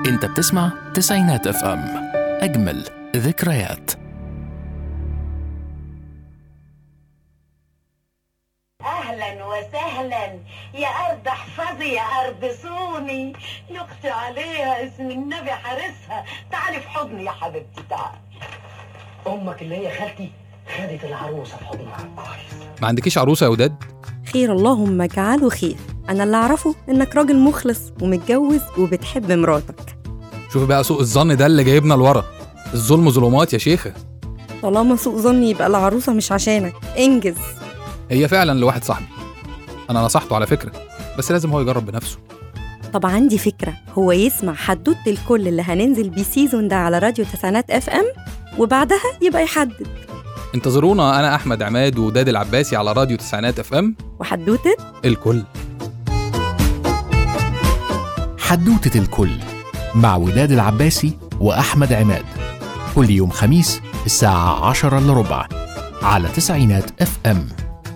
انت بتسمع تسعينات اف ام اجمل ذكريات اهلا وسهلا يا ارض احفظي يا ارض صوني يقطع عليها اسم النبي حارسها تعالي في حضني يا حبيبتي تعالي امك اللي هي خالتي خدت العروسه في حضنها كويس ما عندكيش عروسه يا وداد خير اللهم اجعله خير انا اللي اعرفه انك راجل مخلص ومتجوز وبتحب مراتك شوفي بقى سوء الظن ده اللي جايبنا لورا الظلم ظلمات يا شيخه طالما سوء ظني يبقى العروسه مش عشانك انجز هي فعلا لواحد صاحبي انا نصحته على فكره بس لازم هو يجرب بنفسه طب عندي فكره هو يسمع حدوته الكل اللي هننزل بيه سيزون ده على راديو تسعينات اف ام وبعدها يبقى يحدد انتظرونا انا احمد عماد وداد العباسي على راديو تسعينات اف ام وحدوته الكل حدوتة الكل مع وداد العباسي وأحمد عماد كل يوم خميس الساعة عشرة إلا ربع على تسعينات اف ام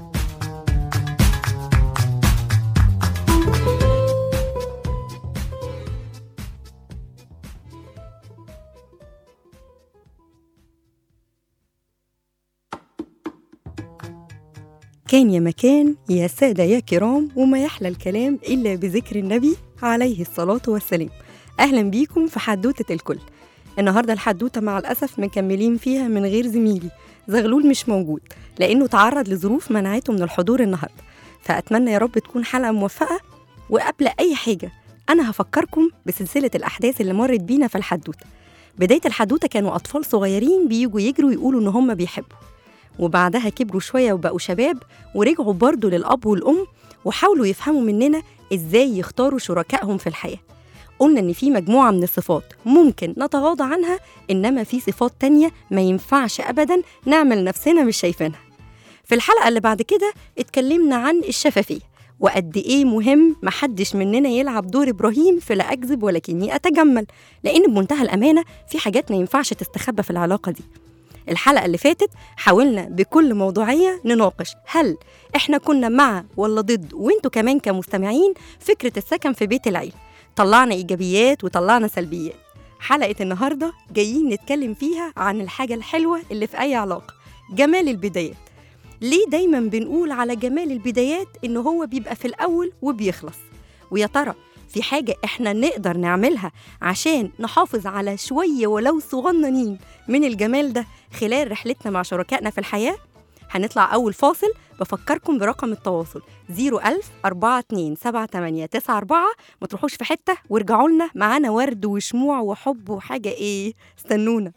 كان يا مكان يا سادة يا كرام وما يحلى الكلام إلا بذكر النبي عليه الصلاة والسلام أهلا بيكم في حدوتة الكل النهاردة الحدوتة مع الأسف مكملين فيها من غير زميلي زغلول مش موجود لأنه تعرض لظروف منعته من الحضور النهاردة فأتمنى يا رب تكون حلقة موفقة وقبل أي حاجة أنا هفكركم بسلسلة الأحداث اللي مرت بينا في الحدوتة بداية الحدوتة كانوا أطفال صغيرين بيجوا يجروا يقولوا إن هم بيحبوا وبعدها كبروا شوية وبقوا شباب ورجعوا برضو للأب والأم وحاولوا يفهموا مننا إزاي يختاروا شركائهم في الحياة قلنا إن في مجموعة من الصفات ممكن نتغاضى عنها إنما في صفات تانية ما ينفعش أبدا نعمل نفسنا مش شايفينها في الحلقة اللي بعد كده اتكلمنا عن الشفافية وقد إيه مهم محدش مننا يلعب دور إبراهيم في لا أكذب ولكني أتجمل لأن بمنتهى الأمانة في حاجات ما ينفعش تستخبى في العلاقة دي الحلقة اللي فاتت حاولنا بكل موضوعية نناقش هل احنا كنا مع ولا ضد وانتوا كمان كمستمعين فكرة السكن في بيت العيلة طلعنا إيجابيات وطلعنا سلبيات حلقة النهاردة جايين نتكلم فيها عن الحاجة الحلوة اللي في أي علاقة جمال البدايات ليه دايما بنقول على جمال البدايات إن هو بيبقى في الأول وبيخلص ويا ترى في حاجة إحنا نقدر نعملها عشان نحافظ على شوية ولو صغننين من الجمال ده خلال رحلتنا مع شركائنا في الحياة هنطلع أول فاصل بفكركم برقم التواصل 01000 42 78 94 ما تروحوش في حتة وارجعوا لنا معانا ورد وشموع وحب وحاجة إيه استنونا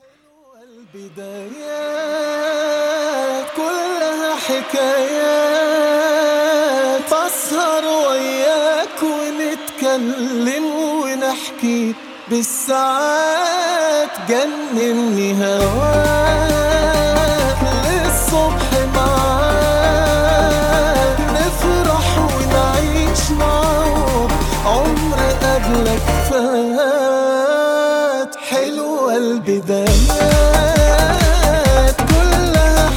البدايات كلها حكايات أسهر وياك ونتكلم ونحكي بالساعات جنني هواك للصبح معاك نفرح ونعيش معاك عمر قبلك فات حلوة البدايات كلها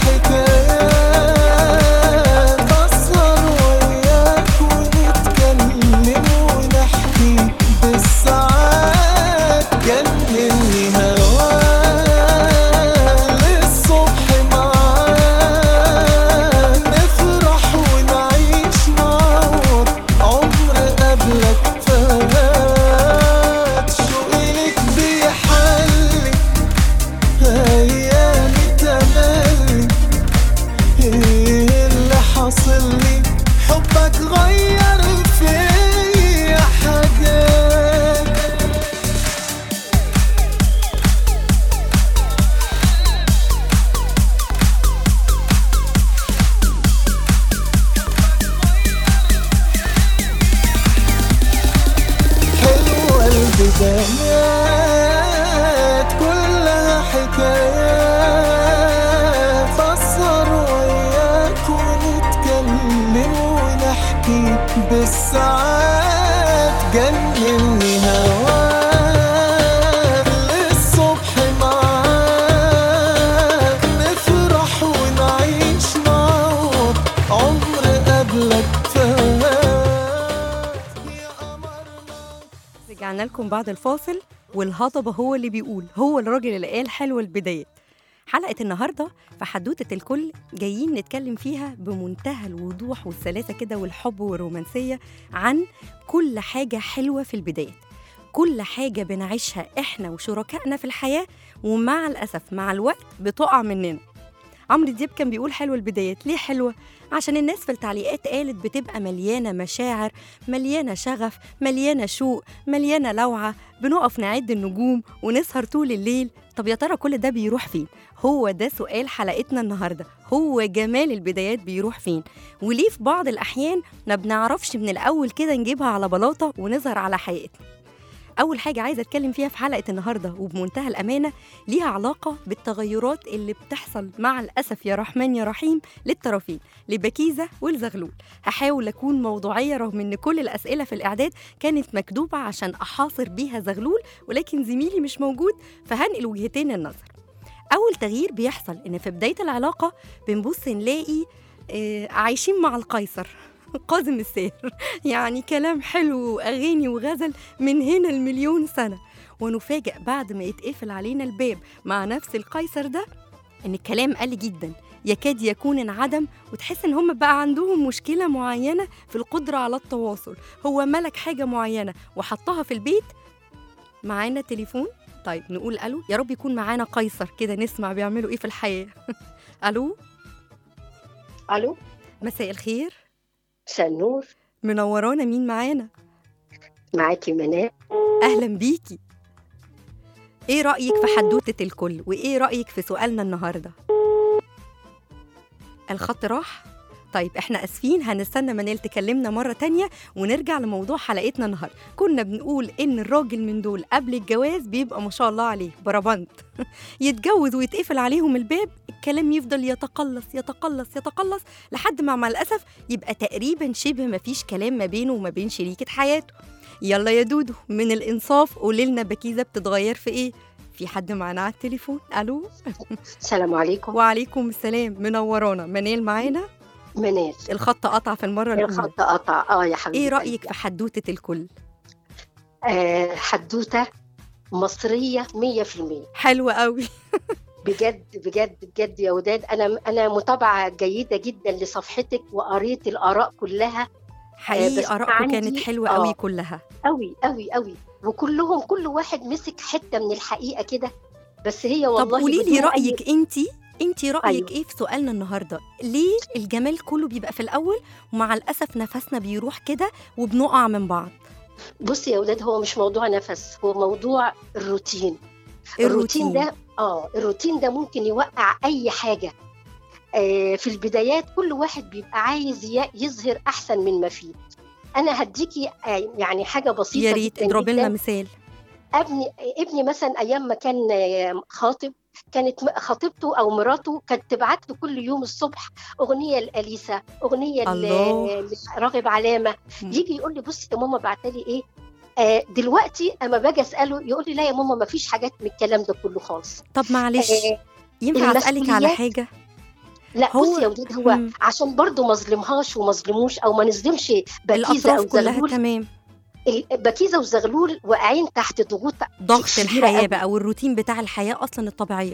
حكايات أسهر وياك ونتكلم ونحكي بالساعات جنني هواك للصبح معاك نفرح ونعيش معاك عمر قبلك فات شوقي لك بيحلي ايامي تملي ايه اللي حاصل لي حبك غير فيا حاجات حلوة البدايات كلها حكايات أسهر وياك ونتكلم ونحكي بالساعات جنني هواك للصبح معاك نفرح ونعيش معاك عمر قبلك فات يا قمرنا رجعنا لكم بعد الفاصل والهضبة هو اللي بيقول هو الراجل اللي قال حلوة البدايات حلقة النهاردة في حدوتة الكل جايين نتكلم فيها بمنتهى الوضوح والسلاسة كده والحب والرومانسية عن كل حاجة حلوة في البدايات كل حاجة بنعيشها إحنا وشركائنا في الحياة ومع الأسف مع الوقت بتقع مننا عمرو دياب كان بيقول حلوة البدايات ليه حلوة؟ عشان الناس في التعليقات قالت بتبقى مليانة مشاعر مليانة شغف مليانة شوق مليانة لوعة بنقف نعد النجوم ونسهر طول الليل طب يا ترى كل ده بيروح فين؟ هو ده سؤال حلقتنا النهاردة هو جمال البدايات بيروح فين؟ وليه في بعض الأحيان ما بنعرفش من الأول كده نجيبها على بلاطة ونظهر على حقيقتنا أول حاجة عايزة أتكلم فيها في حلقة النهاردة وبمنتهى الأمانة ليها علاقة بالتغيرات اللي بتحصل مع الأسف يا رحمن يا رحيم للطرفين لبكيزة والزغلول هحاول أكون موضوعية رغم إن كل الأسئلة في الإعداد كانت مكتوبة عشان أحاصر بيها زغلول ولكن زميلي مش موجود فهنقل وجهتين النظر أول تغيير بيحصل إن في بداية العلاقة بنبص نلاقي آه، عايشين مع القيصر قازم السير يعني كلام حلو وأغاني وغزل من هنا المليون سنة ونفاجأ بعد ما يتقفل علينا الباب مع نفس القيصر ده إن الكلام قل جدا يكاد يكون انعدم وتحس إن هم بقى عندهم مشكلة معينة في القدرة على التواصل هو ملك حاجة معينة وحطها في البيت معانا تليفون طيب نقول ألو يا رب يكون معانا قيصر كده نسمع بيعملوا إيه في الحياة ألو الو مساء الخير مساء النور منورانا مين معانا معاكي منال اهلا بيكي ايه رايك في حدوته الكل وايه رايك في سؤالنا النهارده الخط راح طيب احنا اسفين هنستنى منال تكلمنا مره تانية ونرجع لموضوع حلقتنا النهارده كنا بنقول ان الراجل من دول قبل الجواز بيبقى ما شاء الله عليه بربنت يتجوز ويتقفل عليهم الباب الكلام يفضل يتقلص يتقلص يتقلص لحد ما مع الاسف يبقى تقريبا شبه ما فيش كلام ما بينه وما بين شريكه حياته يلا يا دودو من الانصاف قولي لنا بكيزه بتتغير في ايه في حد معانا على التليفون الو السلام عليكم وعليكم السلام منورانا منال معانا منال الخط قطع في المره الاولى الخط قطع اه يا حبيبي ايه رايك في حدوته الكل آه حدوته مصريه 100% حلوه قوي بجد بجد بجد يا وداد انا انا متابعه جيده جدا لصفحتك وقريت الاراء كلها بس حقيقي ارائكم عندي- كانت حلوه آه. قوي كلها قوي قوي قوي وكلهم كل واحد مسك حته من الحقيقه كده بس هي طب والله قولي لي بدون أي- رايك انتي انتي رايك أيوة. ايه في سؤالنا النهارده ليه الجمال كله بيبقى في الاول ومع الاسف نفسنا بيروح كده وبنقع من بعض بصي يا ولاد هو مش موضوع نفس هو موضوع الروتين الروتين ده اه الروتين ده ممكن يوقع اي حاجه آه في البدايات كل واحد بيبقى عايز ي- يظهر احسن من ما فيه انا هديكي آه يعني حاجه بسيطه يا ريت جداً اضربي لنا جداً. مثال ابني ابني مثلا ايام ما كان آه، خاطب كانت م- خطيبته او مراته كانت تبعت له كل يوم الصبح اغنيه لاليسا اغنيه ل- الله. لراغب علامه مم. يجي يقول لي بصي يا ماما بعتلي ايه آه دلوقتي اما باجي اساله يقول لي لا يا ماما ما فيش حاجات من الكلام ده كله خالص طب معلش آه ينفع اسالك على المسؤوليات حاجه لا هو- بصي يا ولاد هو مم. عشان برضه ما ظلمهاش وما ظلموش او ما نظلمش بكيزه الاطراف او كلها زغلول تمام ال- بكيزه وزغلول واقعين تحت ضغوط ضغط كبيرة الحياه أوي. بقى والروتين بتاع الحياه اصلا الطبيعيه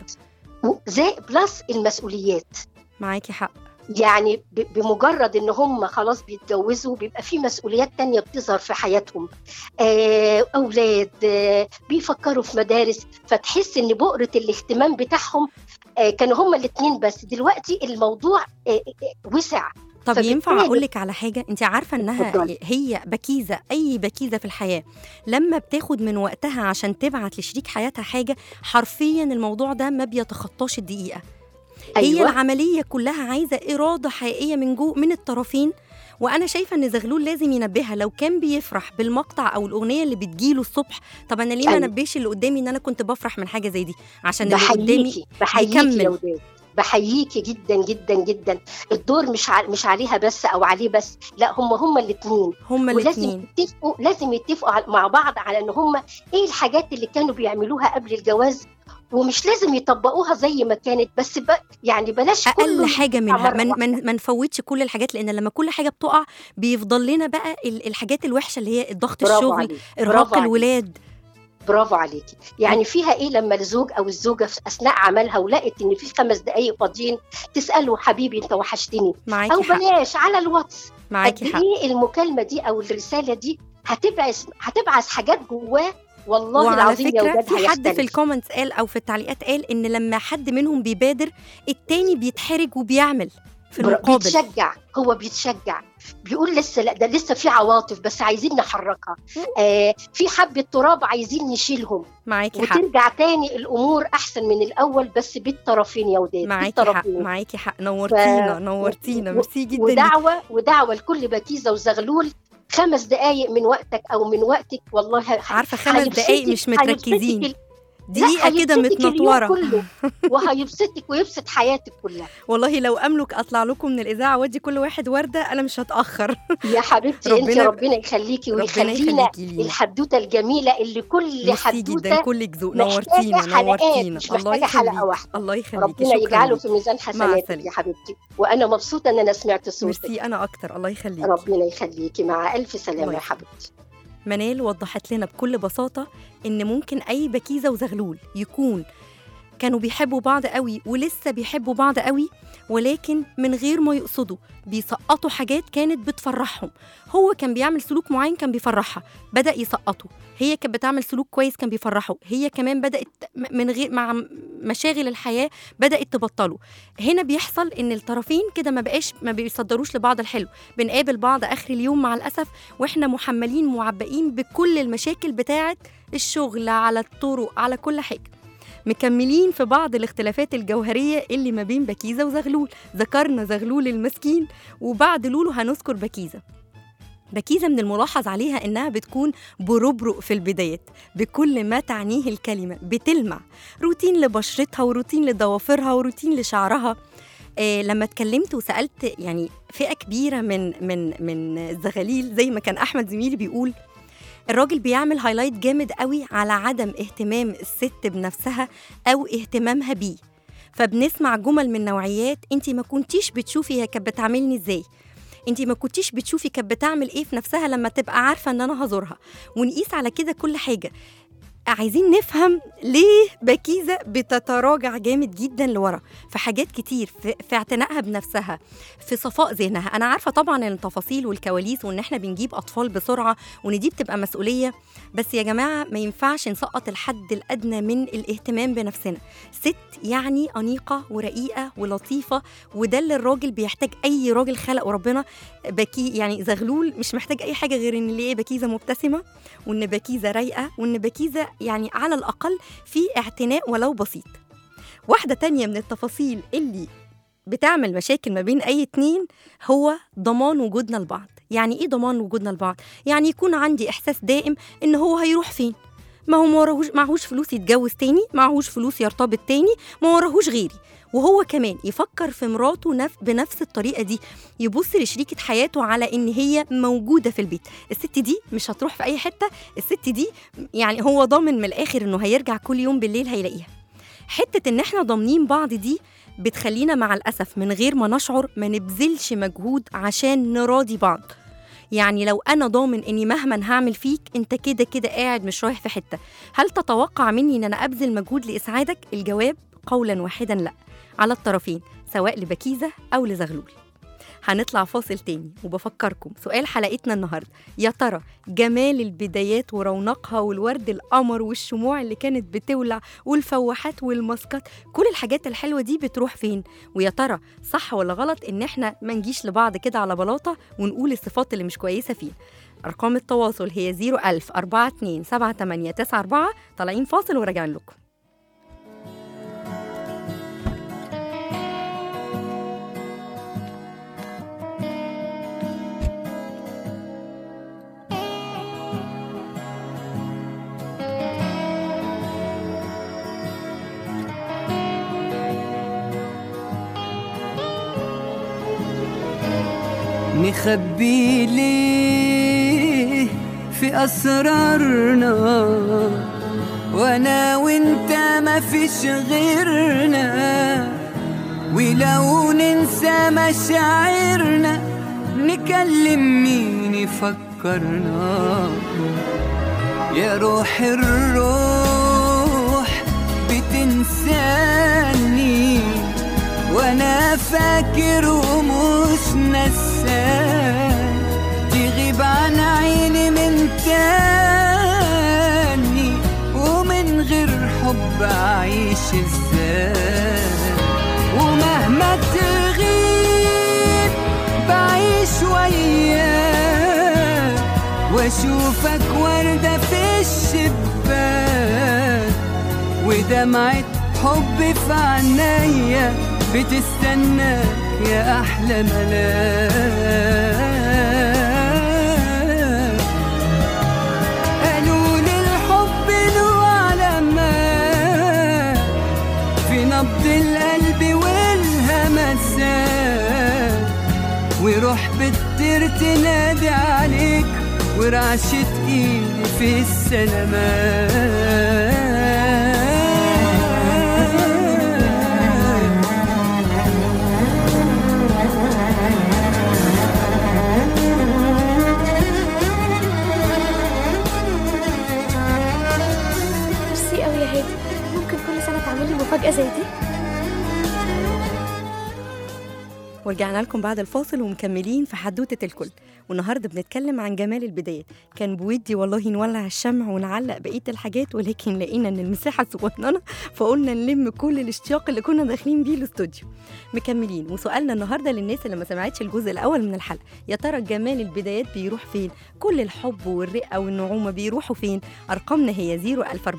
زي بلس المسؤوليات معاكي حق يعني ب- بمجرد ان هم خلاص بيتجوزوا بيبقى في مسؤوليات تانية بتظهر في حياتهم آه، اولاد آه، بيفكروا في مدارس فتحس ان بؤرة الاهتمام بتاعهم آه، كانوا هم الاثنين بس دلوقتي الموضوع آه، آه، وسع طب ينفع فبالتالي- اقول لك على حاجه انت عارفه انها اتفضلي. هي بكيزه اي بكيزه في الحياه لما بتاخد من وقتها عشان تبعت لشريك حياتها حاجه حرفيا الموضوع ده ما بيتخطاش الدقيقه هي أيوة. العمليه كلها عايزه اراده حقيقيه من جو من الطرفين وانا شايفه ان زغلول لازم ينبهها لو كان بيفرح بالمقطع او الاغنيه اللي بتجيله الصبح طب انا ليه ما أيوة. نبهش اللي قدامي ان انا كنت بفرح من حاجه زي دي عشان اللي قدامي بحييكي بحييكي يكمل. يا وداد بحييكي جدا جدا جدا الدور مش ع... مش عليها بس او عليه بس لا هم هم الاثنين هما ولازم الاثنين يتفقوا لازم يتفقوا على- مع بعض على ان هم ايه الحاجات اللي كانوا بيعملوها قبل الجواز ومش لازم يطبقوها زي ما كانت بس ب... يعني بلاش اقل كله حاجه منها مرة ما واحدة. من ما نفوتش كل الحاجات لان لما كل حاجه بتقع بيفضل لنا بقى ال- الحاجات الوحشه اللي هي الضغط برافو الشغل عليك ارهاق برافو عليك. الولاد برافو عليكي يعني فيها ايه لما الزوج او الزوجه في اثناء عملها ولقت ان في خمس دقائق فاضيين تساله حبيبي انت وحشتني او معاكي حق بلاش على الواتس قد معاكي حق ايه المكالمه دي او الرساله دي هتبعث هتبعث حاجات جواه والله وعلى العظيم يا فكرة ولاد في حد في هيختلف. الكومنتس قال أو في التعليقات قال إن لما حد منهم بيبادر التاني بيتحرج وبيعمل في بر- المقابل بيتشجع هو بيتشجع بيقول لسه لا ده لسه في عواطف بس عايزين نحركها آه في حبة تراب عايزين نشيلهم معاكي حق وترجع تاني الامور احسن من الاول بس بالطرفين يا وداد معاكي حق بالطرفين معاكي حق نورتينا نورتينا و- ميرسي جدا ليكي. ودعوه ودعوه لكل بكيزه وزغلول خمس دقائق من وقتك او من وقتك والله ه- عارفة خمس هيبسطك- دقايق مش هيبسطك متركزين ال- دقيقة لا، كده هيبسطك اليوم متنطورة كله وهيبسطك ويبسط حياتك كلها والله لو أملك أطلع لكم من الإذاعة وأدي كل واحد وردة أنا مش هتأخر يا حبيبتي انت ربنا- ربنا يخليكي ربنا ويخلينا يخليكي لينا الحدوته الجميله اللي كل ميرسي جدا حدوته كلك ذوق محتاجة نورتينا حلقات، نورتينا مش الله محتاجة حلقة يخليك واحدة. الله يخليكي ربنا شكرا يجعله ليك. في ميزان حسناتك السلامة. يا حبيبتي وانا مبسوطه ان انا سمعت صوتك ميرسي أنا أكتر الله يخليك ربنا يخليكي مع الف سلامه الله يا يخليك. حبيبتي منال وضحت لنا بكل بساطة إن ممكن أي بكيزة وزغلول يكون كانوا بيحبوا بعض قوي ولسه بيحبوا بعض قوي ولكن من غير ما يقصدوا بيسقطوا حاجات كانت بتفرحهم هو كان بيعمل سلوك معين كان بيفرحها بدأ يسقطه هي كانت بتعمل سلوك كويس كان بيفرحه هي كمان بدأت م- من غير مع م- مشاغل الحياة بدأت تبطله هنا بيحصل ان الطرفين كده ما بقاش ما بيصدروش لبعض الحلو بنقابل بعض اخر اليوم مع الاسف واحنا محملين معبئين بكل المشاكل بتاعه الشغل على الطرق على كل حاجه مكملين في بعض الاختلافات الجوهرية اللي ما بين بكيزة وزغلول ذكرنا زغلول المسكين وبعد لولو هنذكر بكيزة بكيزة من الملاحظ عليها إنها بتكون بربرق في البدايات بكل ما تعنيه الكلمة بتلمع روتين لبشرتها وروتين لضوافرها وروتين لشعرها آه لما اتكلمت وسألت يعني فئة كبيرة من من من الزغاليل زي ما كان أحمد زميلي بيقول الراجل بيعمل هايلايت جامد قوي على عدم اهتمام الست بنفسها او اهتمامها بيه فبنسمع جمل من نوعيات انت ما كنتيش بتشوفي هي كانت بتعاملني ازاي انت ما كنتيش بتشوفي كانت بتعمل ايه في نفسها لما تبقى عارفه ان انا هزورها ونقيس على كده كل حاجه عايزين نفهم ليه بكيزة بتتراجع جامد جدا لورا في حاجات كتير في, في اعتنائها بنفسها في صفاء ذهنها انا عارفه طبعا ان التفاصيل والكواليس وان احنا بنجيب اطفال بسرعه وان دي بتبقى مسؤوليه بس يا جماعه ما ينفعش نسقط الحد الادنى من الاهتمام بنفسنا ست يعني انيقه ورقيقه ولطيفه وده اللي الراجل بيحتاج اي راجل خلقه ربنا بكي يعني زغلول مش محتاج اي حاجه غير ان ليه بكيزه مبتسمه وان بكيزه رايقه وان بكيزه يعني على الاقل في اعتناء ولو بسيط واحده تانية من التفاصيل اللي بتعمل مشاكل ما بين اي اتنين هو ضمان وجودنا لبعض يعني ايه ضمان وجودنا لبعض يعني يكون عندي احساس دائم ان هو هيروح فين ما هو معهوش معهوش فلوس يتجوز تاني معهوش فلوس يرتبط تاني ما وراهوش غيري وهو كمان يفكر في مراته نف... بنفس الطريقه دي يبص لشريكه حياته على ان هي موجوده في البيت الست دي مش هتروح في اي حته الست دي يعني هو ضامن من الاخر انه هيرجع كل يوم بالليل هيلاقيها حته ان احنا ضامنين بعض دي بتخلينا مع الاسف من غير ما نشعر ما نبذلش مجهود عشان نراضي بعض يعني لو انا ضامن اني مهما هعمل فيك انت كده كده قاعد مش رايح في حته هل تتوقع مني ان انا ابذل مجهود لاسعادك الجواب قولا واحدا لا على الطرفين سواء لبكيزه او لزغلول هنطلع فاصل تاني وبفكركم سؤال حلقتنا النهارده يا ترى جمال البدايات ورونقها والورد القمر والشموع اللي كانت بتولع والفواحات والماسكات كل الحاجات الحلوه دي بتروح فين ويا ترى صح ولا غلط ان احنا ما نجيش لبعض كده على بلاطه ونقول الصفات اللي مش كويسه فيه ارقام التواصل هي 01000 42 7894 طالعين فاصل وراجعين لكم نخبي ليه في أسرارنا وأنا وأنت ما فيش غيرنا ولو ننسى مشاعرنا نكلم مين يفكرنا يا روح الروح بتنساني وانا فاكر ومش نسان تغيب عن عيني من تاني ومن غير حب اعيش ازاي ومهما تغيب بعيش وياك واشوفك وردة في الشباك ودمعة حب في عينيا بتستناك يا احلى ملاك قالوا لي الحب له علامات في نبض القلب والهمسات وروح بتطير تنادي عليك ورعشة ايدي في السلامات ميرسي قوي يا هادي ممكن كل سنه تعمل لي مفاجاه زي دي ورجعنا لكم بعد الفاصل ومكملين في حدوتة الكل والنهارده بنتكلم عن جمال البداية كان بودي والله نولع الشمع ونعلق بقية الحاجات ولكن لقينا ان المساحة صغننة فقلنا نلم كل الاشتياق اللي كنا داخلين بيه الاستوديو مكملين وسؤالنا النهارده للناس اللي ما سمعتش الجزء الاول من الحلقة يا ترى جمال البدايات بيروح فين كل الحب والرقة والنعومة بيروحوا فين ارقامنا هي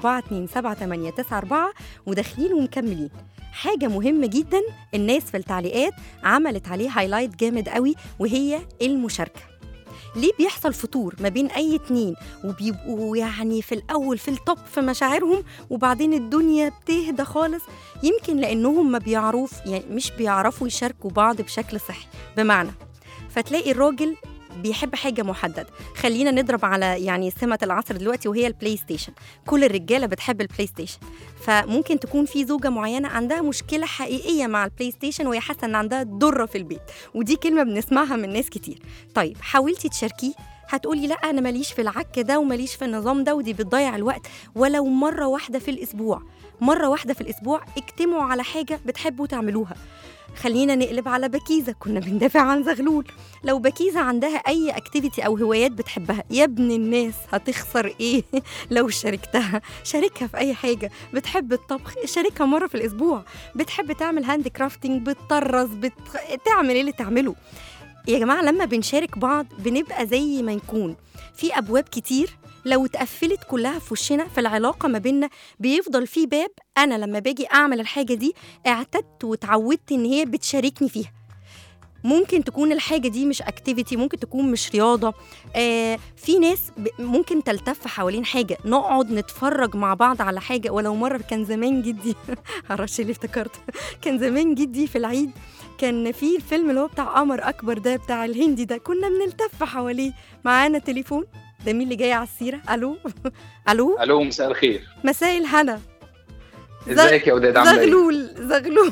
014278994 وداخلين ومكملين حاجة مهمة جدا الناس في التعليقات عملت عليه هايلايت جامد قوي وهي المشاركة ليه بيحصل فتور ما بين اي اتنين وبيبقوا يعني في الاول في الطب في مشاعرهم وبعدين الدنيا بتهدى خالص يمكن لانهم ما بيعرف يعني مش بيعرفوا يشاركوا بعض بشكل صحي بمعنى فتلاقي الراجل بيحب حاجه محدده خلينا نضرب على يعني سمه العصر دلوقتي وهي البلاي ستيشن كل الرجاله بتحب البلاي ستيشن فممكن تكون في زوجه معينه عندها مشكله حقيقيه مع البلاي ستيشن وهي حاسه ان عندها ضره في البيت ودي كلمه بنسمعها من ناس كتير طيب حاولتي تشاركيه هتقولي لا انا ماليش في العك ده وماليش في النظام ده ودي بتضيع الوقت ولو مره واحده في الاسبوع مره واحده في الاسبوع اجتمعوا على حاجه بتحبوا تعملوها خلينا نقلب على بكيزة كنا بندافع عن زغلول لو بكيزة عندها أي اكتيفيتي أو هوايات بتحبها يا ابن الناس هتخسر إيه لو شاركتها شاركها في أي حاجة بتحب الطبخ شاركها مرة في الأسبوع بتحب تعمل هاند كرافتنج بتطرز بت... تعمل إيه اللي تعمله يا جماعة لما بنشارك بعض بنبقى زي ما نكون في أبواب كتير لو اتقفلت كلها في وشنا في العلاقة ما بيننا بيفضل في باب أنا لما باجي أعمل الحاجة دي اعتدت واتعودت إن هي بتشاركني فيها ممكن تكون الحاجة دي مش اكتيفيتي ممكن تكون مش رياضة آه في ناس ب- ممكن تلتف حوالين حاجة نقعد نتفرج مع بعض على حاجة ولو مرة كان زمان جدي معرفش اللي افتكرت كان زمان جدي في العيد كان في الفيلم اللي هو بتاع قمر أكبر ده بتاع الهندي ده كنا بنلتف حواليه معانا تليفون ده مين اللي جاي على السيرة ألو ألو الو مساء الخير مساء الهنا ازيك يا وداد عامله ايه زغلول زغلول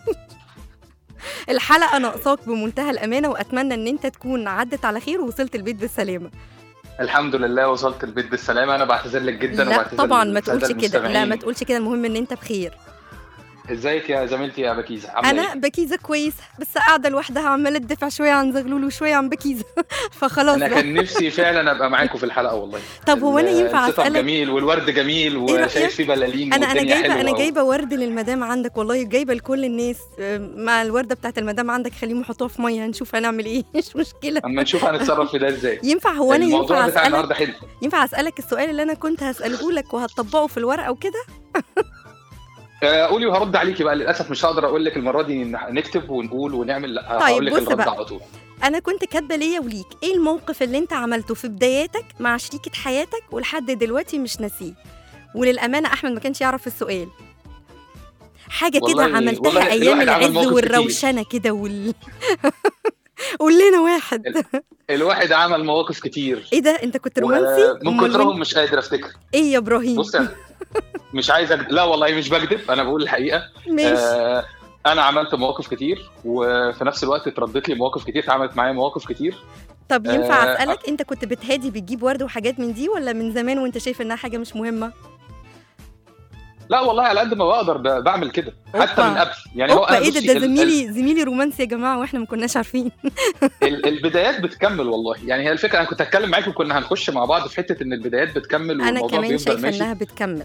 الحلقة ناقصاك بمنتهى الأمانة وأتمنى إن أنت تكون عدت على خير ووصلت البيت بالسلامة الحمد لله وصلت البيت بالسلامه انا بعتذر لك جدا لا وبعتذر طبعا ما للسادة تقولش كده لا ما المستمعين. تقولش كده المهم إن أنت بخير ازيك يا زميلتي يا بكيزه عامله أنا ايه بكيزة كويسة بس قاعدة لوحدها عمالة تدافع شوية عن زغلول وشوية عن بكيزة فخلاص انا بقى. كان نفسي فعلا ابقى معاكم في الحلقه والله طب هو أنا ينفع الستر أسألك جميل والورد جميل رأيك؟ وشايف فيه بلالين انا انا والدنيا جايبه حلوة انا و- جايبه ورد للمدام عندك والله جايبه لكل الناس آه، مع الورده بتاعت المدام عندك خليهم يحطوها في ميه هنشوف هنعمل ايه مش مشكله اما نشوف هنتصرف في ده ازاي ينفع هو انا الموضوع ينفع بتاع اسالك النهارده حلو ينفع اسالك السؤال اللي انا كنت هساله لك وهتطبقه في الورقه وكده آه، قولي وهرد عليكي بقى للاسف مش هقدر اقول لك المره دي نح- نكتب ونقول ونعمل لا طيب، هقول لك بص الرد بقى. على طول انا كنت كاتبه ليا وليك ايه الموقف اللي انت عملته في بداياتك مع شريكه حياتك ولحد دلوقتي مش ناسيه وللامانه احمد ما كانش يعرف السؤال حاجه كده والله- عملتها والله ايام الواحد عمل العز مواقف كتير. والروشنه كده وال قول لنا واحد الواحد عمل مواقف كتير ايه ده انت كنت رومانسي ومن أمال كترهم مين؟ مش قادر افتكر ايه يا ابراهيم بص أنا مش عايز أكد... لا والله مش بكذب انا بقول الحقيقه ماشي آه انا عملت مواقف كتير وفي نفس الوقت اتردت لي مواقف كتير اتعملت معايا مواقف كتير طب ينفع آه، اسالك انت كنت بتهادي بتجيب ورد وحاجات من دي ولا من زمان وانت شايف انها حاجه مش مهمه لا والله على قد ما بقدر ب- بعمل كده حتى أوبا. من قبل يعني هو اوبا أنا ايه ده بصي ده ال- ال- زميلي زميلي رومانسي يا جماعه واحنا ما كناش عارفين ال- البدايات بتكمل والله يعني هي الفكره انا كنت هتكلم معاك وكنا هنخش مع بعض في حته ان البدايات بتكمل انا والموضوع كمان بيفضل شايفه ماشي انها بتكمل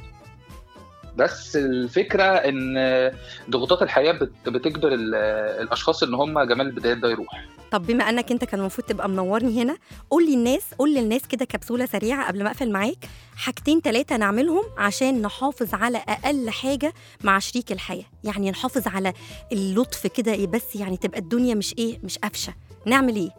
بس الفكره ان ضغوطات الحياه بت- بتجبر ال- الاشخاص ان هم جمال البدايات ده يروح طب بما انك انت كان المفروض تبقى منورني هنا قول لي الناس قول للناس كده كبسوله سريعه قبل ما اقفل معاك حاجتين ثلاثه نعملهم عشان نحافظ على اقل حاجه مع شريك الحياه يعني نحافظ على اللطف كده بس يعني تبقى الدنيا مش ايه مش قفشه نعمل ايه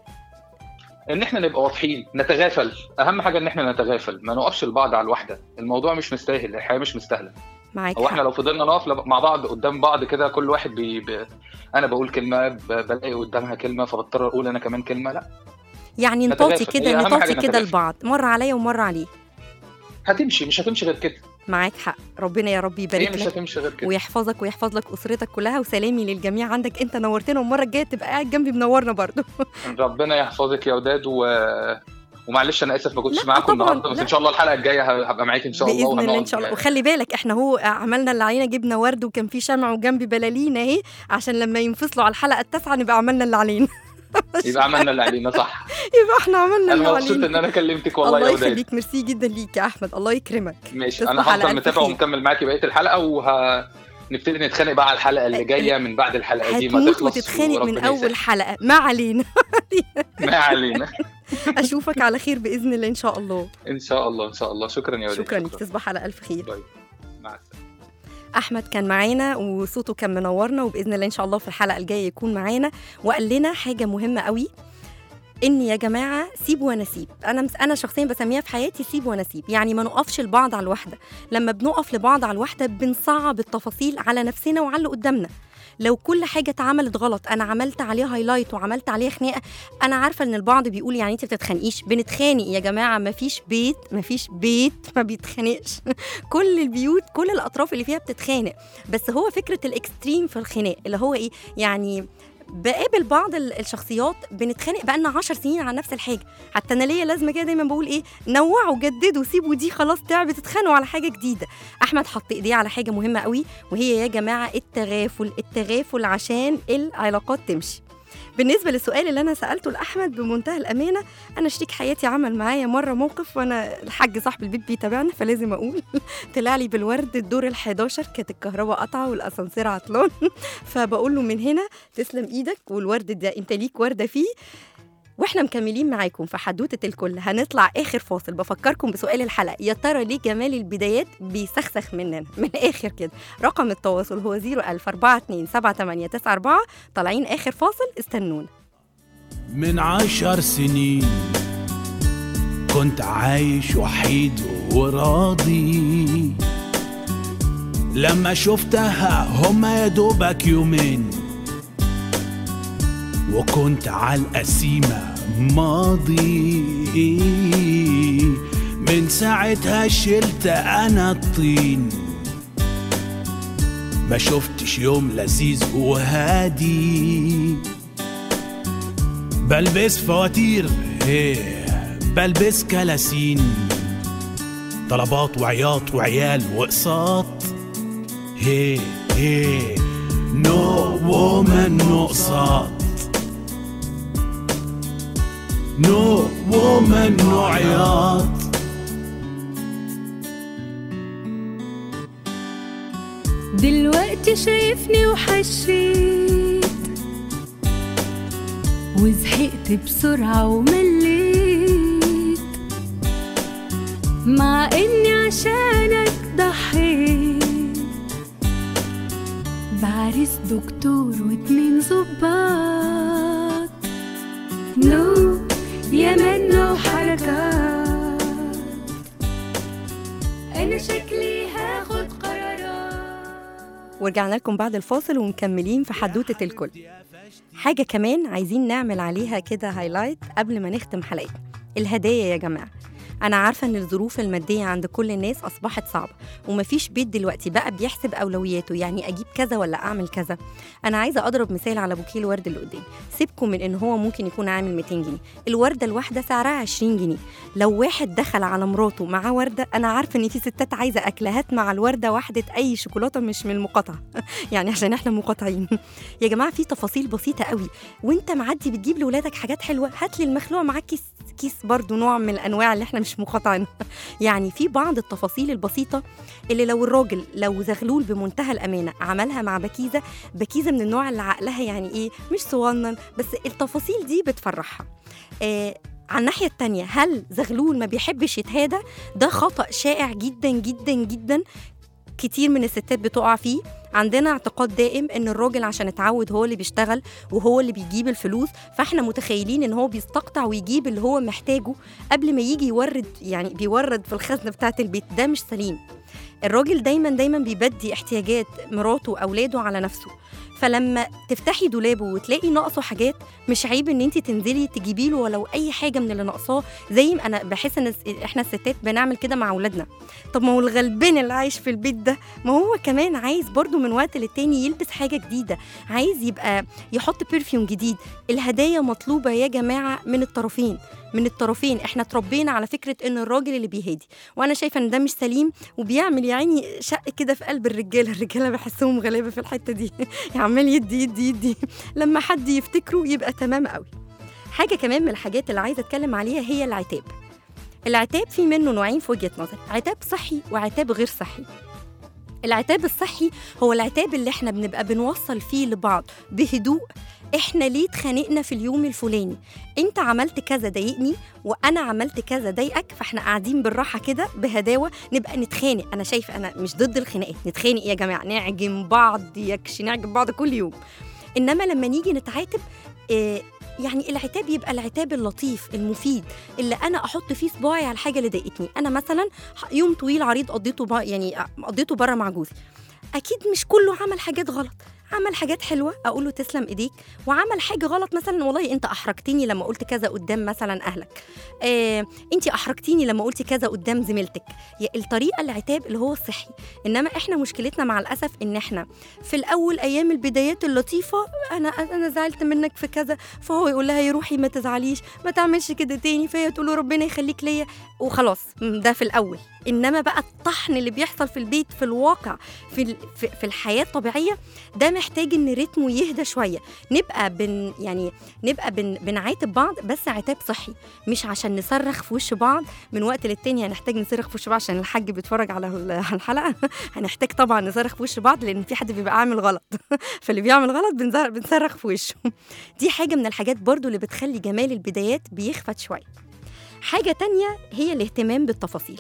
ان احنا نبقى واضحين نتغافل اهم حاجه ان احنا نتغافل ما نقفش لبعض على الواحده الموضوع مش مستاهل الحياه مش مستاهله معاك هو احنا حق. لو فضلنا نقف لب- مع بعض قدام بعض كده كل واحد بي... بي... انا بقول كلمه ب... بلاقي قدامها كلمه فبضطر اقول انا كمان كلمه لا يعني نطاطي نتغافل. هي كده أهم نطاطي حاجة كده نتغافل. لبعض مره عليا ومره عليه هتمشي مش هتمشي غير كده معاك حق ربنا يا رب هي يبارك مش لك هتمشي غير كده ويحفظك ويحفظ لك اسرتك كلها وسلامي للجميع عندك انت نورتنا والمره الجايه تبقى قاعد جنبي منورنا برضو ربنا يحفظك يا وداد و... ومعلش انا اسف ما كنتش لا، معاكم طبعاً، النهارده بس لا. ان شاء الله الحلقه الجايه ه- هبقى معاك ان شاء الله باذن الله ان وهنقعد شاء الله يعني. وخلي بالك احنا هو عملنا اللي علينا جبنا ورد وكان في شمع وجنبي بلالين اهي عشان لما ينفصلوا على الحلقه التاسعه نبقى عملنا اللي علينا يبقى عملنا اللي علينا صح يبقى احنا عملنا اللي انا مبسوط علينا ان انا كلمتك والله الله يا وداد يخليك ميرسي جدا ليك يا احمد الله يكرمك ماشي تصبح انا على هفضل ألف متابع خير. ومكمل معاكي بقيه الحلقه وهنبتدي نتخانق بقى على الحلقه اللي جايه من بعد الحلقه دي ما هتموت تخلص وتتخانق من وربنا اول يسهل. حلقه ما علينا ما علينا اشوفك على خير باذن الله ان شاء الله ان شاء الله ان شاء الله شكرا يا وداد شكرا لك تصبح على الف خير باي مع السلامه احمد كان معانا وصوته كان منورنا وباذن الله ان شاء الله في الحلقه الجايه يكون معانا وقال لنا حاجه مهمه قوي ان يا جماعه سيب ونسيب انا مس... انا شخصيا بسميها في حياتي سيب ونسيب يعني ما نقفش لبعض على الواحده لما بنقف لبعض على الواحده بنصعب التفاصيل على نفسنا وعلى اللي قدامنا لو كل حاجه اتعملت غلط انا عملت عليها هايلايت وعملت عليها خناقه انا عارفه ان البعض بيقول يعني انت بتتخانقيش بنتخانق يا جماعه ما فيش بيت ما فيش بيت ما بيتخانقش كل البيوت كل الاطراف اللي فيها بتتخانق بس هو فكره الاكستريم في الخناق اللي هو ايه يعني بقابل بعض ال- الشخصيات بنتخانق بقالنا عشر سنين على نفس الحاجه حتى انا ليا لازمه كده دايما بقول ايه نوعوا جددوا سيبوا دي خلاص تعبت تتخانقوا على حاجه جديده احمد حط ايديه على حاجه مهمه قوي وهي يا جماعه التغافل التغافل عشان العلاقات تمشي بالنسبة للسؤال اللي أنا سألته لأحمد بمنتهى الأمانة أنا شريك حياتي عمل معايا مرة موقف وأنا الحاج صاحب البيت بيتابعنا فلازم أقول طلع لي بالورد الدور ال11 كانت الكهرباء قطعة والأسانسير عطلان فبقول له من هنا تسلم إيدك والورد ده أنت ليك وردة فيه واحنا مكملين معاكم في حدوتة الكل هنطلع اخر فاصل بفكركم بسؤال الحلقة يا ترى ليه جمال البدايات بيسخسخ مننا من الاخر كده رقم التواصل هو 01042 طالعين اخر فاصل استنونا من عشر سنين كنت عايش وحيد وراضي لما شفتها هما يا دوبك يومين وكنت على القسيمة ماضي من ساعتها شلت أنا الطين ما شفتش يوم لذيذ وهادي بلبس فواتير إيه، بلبس كلاسين طلبات وعياط وعيال وقساط هي هي نو وومن نو قساط نو وومن نو عياط دلوقتي شايفني وحشيت وزهقت بسرعة ومليت مع اني عشانك ضحيت بعرس دكتور واتنين ظباط نو يا منو حركات انا شكلي هاخد قرارات ورجعنا لكم بعد الفاصل ومكملين في حدوتة الكل حاجة كمان عايزين نعمل عليها كده هايلايت قبل ما نختم حلقتنا الهدايا يا جماعة انا عارفه ان الظروف الماديه عند كل الناس اصبحت صعبه ومفيش بيت دلوقتي بقى بيحسب اولوياته يعني اجيب كذا ولا اعمل كذا انا عايزه اضرب مثال على بوكيه الورد اللي قدامي سيبكم من ان هو ممكن يكون عامل 200 جنيه الورده الواحده سعرها 20 جنيه لو واحد دخل على مراته معاه ورده انا عارفه ان في ستات عايزه اكلهات مع الورده واحده اي شوكولاته مش من المقاطعه يعني عشان احنا مقاطعين يا جماعه في تفاصيل بسيطه قوي وانت معدي بتجيب لاولادك حاجات حلوه هات لي المخلوع معاك كيس كيس برضو نوع من الانواع اللي احنا مش مقاطعين يعني في بعض التفاصيل البسيطه اللي لو الراجل لو زغلول بمنتهى الامانه عملها مع بكيزه بكيزه من النوع اللي عقلها يعني ايه مش صغنن بس التفاصيل دي بتفرحها آه على الناحية التانية هل زغلول ما بيحبش يتهادى؟ ده خطأ شائع جدا جدا جدا كتير من الستات بتقع فيه عندنا اعتقاد دائم ان الراجل عشان اتعود هو اللي بيشتغل وهو اللي بيجيب الفلوس فاحنا متخيلين ان هو بيستقطع ويجيب اللي هو محتاجه قبل ما يجي يورد يعني بيورد في الخزنه بتاعه البيت ده مش سليم الراجل دايما دايما بيبدي احتياجات مراته واولاده على نفسه فلما تفتحي دولابه وتلاقي ناقصه حاجات مش عيب ان انت تنزلي تجيبي له ولو اي حاجه من اللي ناقصاه زي ما انا بحس ان احنا الستات بنعمل كده مع اولادنا طب ما هو الغلبان اللي عايش في البيت ده ما هو كمان عايز برضو من وقت للتاني يلبس حاجه جديده عايز يبقى يحط برفيوم جديد الهدايا مطلوبه يا جماعه من الطرفين من الطرفين احنا اتربينا على فكره ان الراجل اللي بيهدي وانا شايفه ان ده مش سليم وبيعمل يعني شق كده في قلب الرجاله الرجاله بحسهم غلابه في الحته دي عمال يدي يدي يدي لما حد يفتكره يبقى تمام قوي حاجه كمان من الحاجات اللي عايزه اتكلم عليها هي العتاب العتاب في منه نوعين في وجهه نظري عتاب صحي وعتاب غير صحي العتاب الصحي هو العتاب اللي احنا بنبقى بنوصل فيه لبعض بهدوء احنا ليه اتخانقنا في اليوم الفلاني انت عملت كذا ضايقني وانا عملت كذا ضايقك فاحنا قاعدين بالراحه كده بهداوه نبقى نتخانق انا شايفه انا مش ضد الخناقات نتخانق يا جماعه نعجن بعض يكش نعجن بعض كل يوم انما لما نيجي نتعاتب اه يعني العتاب يبقى العتاب اللطيف المفيد اللي انا احط فيه صباعي على الحاجه اللي ضايقتني انا مثلا يوم طويل عريض قضيته يعني قضيته بره مع جوزي اكيد مش كله عمل حاجات غلط عمل حاجات حلوه اقول له تسلم ايديك وعمل حاجه غلط مثلا والله انت احرجتني لما قلت كذا قدام مثلا اهلك آه انت احرجتيني لما قلتي كذا قدام زميلتك الطريقه العتاب اللي هو الصحي انما احنا مشكلتنا مع الاسف ان احنا في الاول ايام البدايات اللطيفه انا انا زعلت منك في كذا فهو يقول لها يا روحي ما تزعليش ما تعملش كده تاني فهي تقول له ربنا يخليك ليا وخلاص ده في الاول انما بقى الطحن اللي بيحصل في البيت في الواقع في في الحياه الطبيعيه ده محتاج ان رتمه يهدى شويه نبقى بن يعني نبقى بن بنعاتب بعض بس عتاب صحي مش عشان نصرخ في وش بعض من وقت للتاني هنحتاج نصرخ في وش بعض عشان الحاج بيتفرج على الحلقه هنحتاج طبعا نصرخ في وش بعض لان في حد بيبقى عامل غلط فاللي بيعمل غلط بنصرخ في وشه دي حاجه من الحاجات برضو اللي بتخلي جمال البدايات بيخفت شويه حاجه تانية هي الاهتمام بالتفاصيل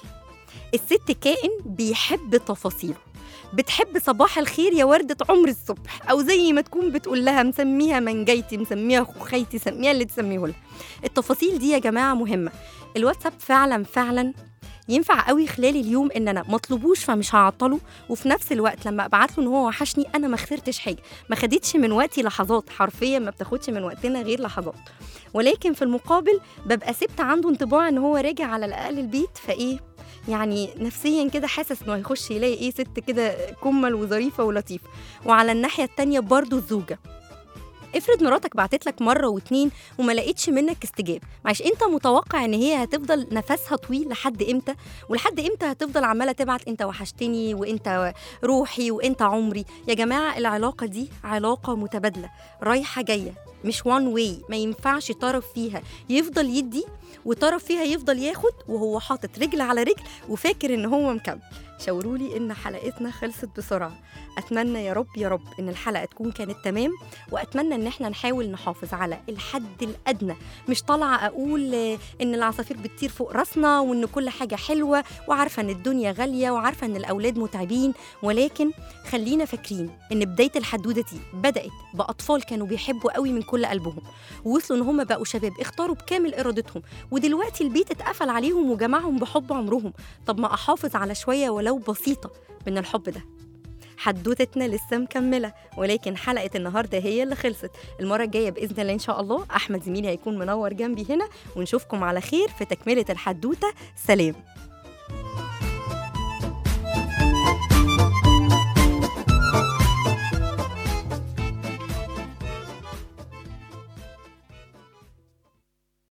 الست كائن بيحب تفاصيله بتحب صباح الخير يا وردة عمر الصبح أو زي ما تكون بتقول لها مسميها منجيتي مسميها خيتي سميها اللي تسميه لها التفاصيل دي يا جماعة مهمة الواتساب فعلا فعلا ينفع قوي خلال اليوم ان انا مطلبوش فمش هعطله وفي نفس الوقت لما ابعت له ان هو وحشني انا ما خسرتش حاجه ما خدتش من وقتي لحظات حرفيا ما بتاخدش من وقتنا غير لحظات ولكن في المقابل ببقى سبت عنده انطباع ان هو راجع على الاقل البيت فايه يعني نفسيا كده حاسس انه هيخش يلاقي ايه ست كده كمل وظريفه ولطيفه وعلى الناحيه التانية برضو الزوجه افرض مراتك بعتت لك مره واتنين وما لقيتش منك استجابه معلش انت متوقع ان هي هتفضل نفسها طويل لحد امتى ولحد امتى هتفضل عماله تبعت انت وحشتني وانت روحي وانت عمري يا جماعه العلاقه دي علاقه متبادله رايحه جايه مش وان واي ما ينفعش طرف فيها يفضل يدي وطرف فيها يفضل ياخد وهو حاطط رجل على رجل وفاكر ان هو مكمل شاوروا لي ان حلقتنا خلصت بسرعه اتمنى يا رب يا رب ان الحلقه تكون كانت تمام واتمنى ان احنا نحاول نحافظ على الحد الادنى مش طالعه اقول ان العصافير بتطير فوق راسنا وان كل حاجه حلوه وعارفه ان الدنيا غاليه وعارفه ان الاولاد متعبين ولكن خلينا فاكرين ان بدايه الحدوده دي بدات باطفال كانوا بيحبوا قوي من كل قلبهم ووصلوا ان هم بقوا شباب اختاروا بكامل ارادتهم ودلوقتي البيت اتقفل عليهم وجمعهم بحب عمرهم طب ما احافظ على شويه ولو بسيطه من الحب ده حدوتتنا لسه مكمله ولكن حلقه النهارده هي اللي خلصت المره الجايه باذن الله ان شاء الله احمد زميلي هيكون منور جنبي هنا ونشوفكم على خير في تكمله الحدوته سلام